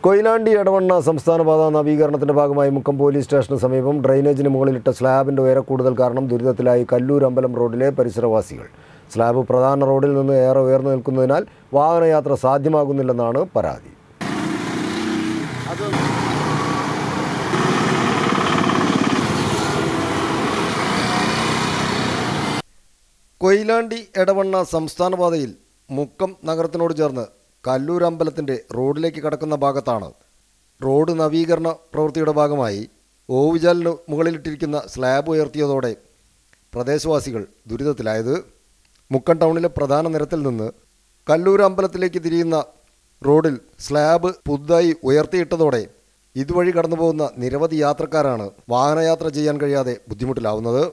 കൊയിലാണ്ടി എടവണ്ണ സംസ്ഥാനപാത നവീകരണത്തിന്റെ ഭാഗമായി മുക്കം പോലീസ് സ്റ്റേഷന് സമീപം ഡ്രൈനേജിന് മുകളിലിട്ട സ്ലാബിന്റെ ഉയരക്കൂടുതൽ കാരണം ദുരിതത്തിലായി കല്ലൂർ അമ്പലം റോഡിലെ പരിസരവാസികൾ സ്ലാബ് പ്രധാന റോഡിൽ നിന്ന് ഏറെ ഉയർന്നു നിൽക്കുന്നതിനാൽ വാഹനയാത്ര സാധ്യമാകുന്നില്ലെന്നാണ് പരാതി കൊയിലാണ്ടി എടവണ്ണ സംസ്ഥാന പാതയിൽ മുക്കം നഗരത്തിനോട് ചേർന്ന് കല്ലൂർ അമ്പലത്തിൻ്റെ റോഡിലേക്ക് കടക്കുന്ന ഭാഗത്താണ് റോഡ് നവീകരണ പ്രവൃത്തിയുടെ ഭാഗമായി ഓവുചാലിന് മുകളിലിട്ടിരിക്കുന്ന സ്ലാബ് ഉയർത്തിയതോടെ പ്രദേശവാസികൾ ദുരിതത്തിലായത് മുക്കം ടൗണിലെ പ്രധാന നിരത്തിൽ നിന്ന് കല്ലൂർ അമ്പലത്തിലേക്ക് തിരിയുന്ന റോഡിൽ സ്ലാബ് പുതുതായി ഉയർത്തിയിട്ടതോടെ ഇതുവഴി കടന്നു പോകുന്ന നിരവധി യാത്രക്കാരാണ് വാഹനയാത്ര ചെയ്യാൻ കഴിയാതെ ബുദ്ധിമുട്ടിലാവുന്നത്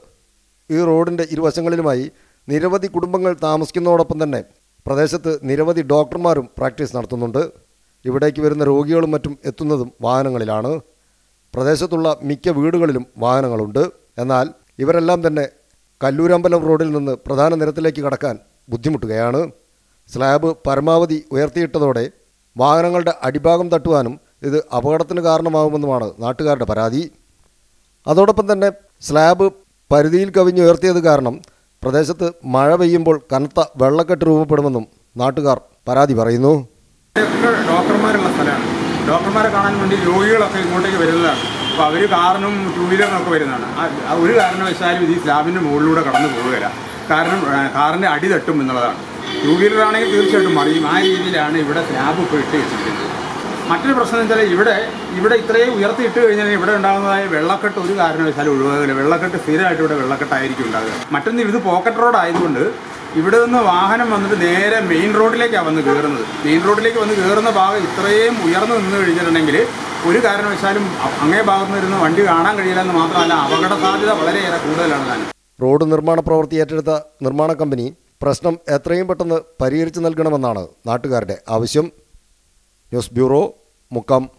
ഈ റോഡിൻ്റെ ഇരുവശങ്ങളിലുമായി നിരവധി കുടുംബങ്ങൾ താമസിക്കുന്നതോടൊപ്പം തന്നെ പ്രദേശത്ത് നിരവധി ഡോക്ടർമാരും പ്രാക്ടീസ് നടത്തുന്നുണ്ട് ഇവിടേക്ക് വരുന്ന രോഗികളും മറ്റും എത്തുന്നതും വാഹനങ്ങളിലാണ് പ്രദേശത്തുള്ള മിക്ക വീടുകളിലും വാഹനങ്ങളുണ്ട് എന്നാൽ ഇവരെല്ലാം തന്നെ കല്ലൂരമ്പലം റോഡിൽ നിന്ന് പ്രധാന നിരത്തിലേക്ക് കടക്കാൻ ബുദ്ധിമുട്ടുകയാണ് സ്ലാബ് പരമാവധി ഉയർത്തിയിട്ടതോടെ വാഹനങ്ങളുടെ അടിഭാഗം തട്ടുവാനും ഇത് അപകടത്തിന് കാരണമാകുമെന്നുമാണ് നാട്ടുകാരുടെ പരാതി അതോടൊപ്പം തന്നെ സ്ലാബ് പരിധിയിൽ കവിഞ്ഞുയർത്തിയത് കാരണം പ്രദേശത്ത് മഴ പെയ്യുമ്പോൾ കനത്ത വെള്ളക്കെട്ട് രൂപപ്പെടുമെന്നും നാട്ടുകാർ പരാതി പറയുന്നു ഒക്കെ ഡോക്ടർമാരുള്ള സ്ഥലമാണ് ഡോക്ടർമാരെ കാണാൻ വേണ്ടി രോഗികളൊക്കെ ഇങ്ങോട്ടേക്ക് വരുന്നതാണ് അപ്പോൾ അവർ കാറിനും ടൂ വീലറിനൊക്കെ വരുന്നതാണ് ആ- ആ ഒരു കാരണവശാലും ഇത് ഈ സ്ലാബിൻ്റെ മുകളിലൂടെ കടന്നു പോവുകയില്ല കാരണം ആ, കാറിൻ്റെ അടി തട്ടും എന്നുള്ളതാണ് ടൂ വീലറാണെങ്കിൽ തീർച്ചയായിട്ടും മറിയും ആ രീതിയിലാണ് ഇവിടെ സ്ലാബ് ഇപ്പോൾ ഇട്ട് വെച്ചിരിക്കുന്നത് മറ്റൊരു പ്രശ്നം എന്ന് വെച്ചാൽ ഇവിടെ ഇവിടെ ഇത്രയും ഉയർത്തി ഇട്ട് കഴിഞ്ഞാൽ ഇവിടെ ഉണ്ടാകുന്നതായ വെള്ളക്കെട്ട് ഒരു കാരണവശാലും ഒഴിവാകില്ല വെള്ളക്കെട്ട് സ്ഥിരമായിട്ട് ഇവിടെ വെള്ളക്കെട്ടായിരിക്കും ഉണ്ടാകുക മറ്റൊന്ന് ഇത് പോക്കറ്റ് റോഡ് ആയതുകൊണ്ട് ഇവിടെ നിന്ന് വാഹനം വന്നിട്ട് നേരെ മെയിൻ റോഡിലേക്കാണ് വന്ന് കയറുന്നത് മെയിൻ റോഡിലേക്ക് വന്ന് കയറുന്ന ഭാഗം ഇത്രയും ഉയർന്നു നിന്ന് കഴിഞ്ഞിട്ടുണ്ടെങ്കിൽ ഒരു കാരണവശാലും അ- അങ്ങേ ഭാഗത്ത് നിന്ന് ഇരുന്ന് വണ്ടി കാണാൻ കഴിയില്ലെന്ന് മാത്രമല്ല അപകട സാധ്യത വളരെയേറെ കൂടുതലാണ് താനും റോഡ് നിർമ്മാണ പ്രവൃത്തി ഏറ്റെടുത്ത നിർമ്മാണ കമ്പനി പ്രശ്നം എത്രയും പെട്ടെന്ന് പരിഹരിച്ചു നൽകണമെന്നാണ് നാട്ടുകാരുടെ ആവശ്യം ന്യൂസ് ബ്യൂറോ മുക്കം